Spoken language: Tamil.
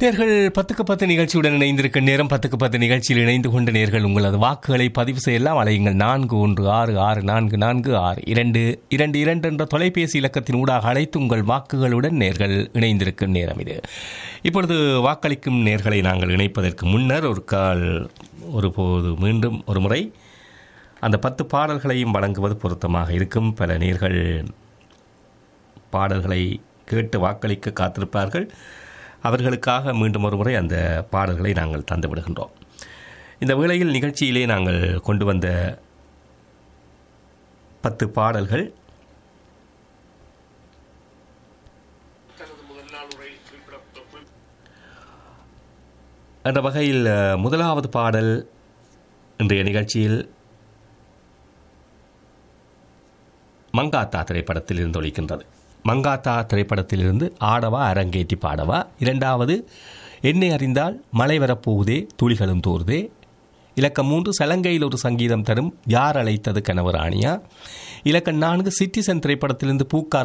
நேர்கள் பத்துக்கு பத்து நிகழ்ச்சியுடன் இணைந்திருக்கும் நேரம் பத்துக்கு பத்து நிகழ்ச்சியில் இணைந்து கொண்ட நேர்கள் உங்களது வாக்குகளை பதிவு செய்யலாம் அலையுங்கள் நான்கு ஒன்று ஆறு ஆறு நான்கு நான்கு ஆறு இரண்டு இரண்டு இரண்டு என்ற தொலைபேசி இலக்கத்தின் ஊடாக அழைத்து உங்கள் வாக்குகளுடன் நேர்கள் இணைந்திருக்கும் நேரம் இது இப்பொழுது வாக்களிக்கும் நேர்களை நாங்கள் இணைப்பதற்கு முன்னர் ஒரு கால் ஒருபோது மீண்டும் ஒரு முறை அந்த பத்து பாடல்களையும் வழங்குவது பொருத்தமாக இருக்கும் பல நேர்கள் பாடல்களை கேட்டு வாக்களிக்க காத்திருப்பார்கள் அவர்களுக்காக மீண்டும் ஒரு முறை அந்த பாடல்களை நாங்கள் தந்து விடுகின்றோம் இந்த வேளையில் நிகழ்ச்சியிலே நாங்கள் கொண்டு வந்த பத்து பாடல்கள் அந்த வகையில் அஹ், முதலாவது பாடல் இன்றைய நிகழ்ச்சியில் மங்காத்தா திரைப்படத்தில் இருந்து ஒழிக்கின்றது மங்காத்தா திரைப்படத்திலிருந்து ஆடவா அரங்கேற்றி பாடவா இரண்டாவது என்னை அறிந்தால் மழை வரப்போகுதே துளிகளும் தோறுதே இலக்கம் மூன்று சலங்கையில் ஒரு சங்கீதம் தரும் யார் அழைத்தது கனவு ராணியா இலக்கம் நான்கு சிட்டிசன் திரைப்படத்திலிருந்து பூக்கார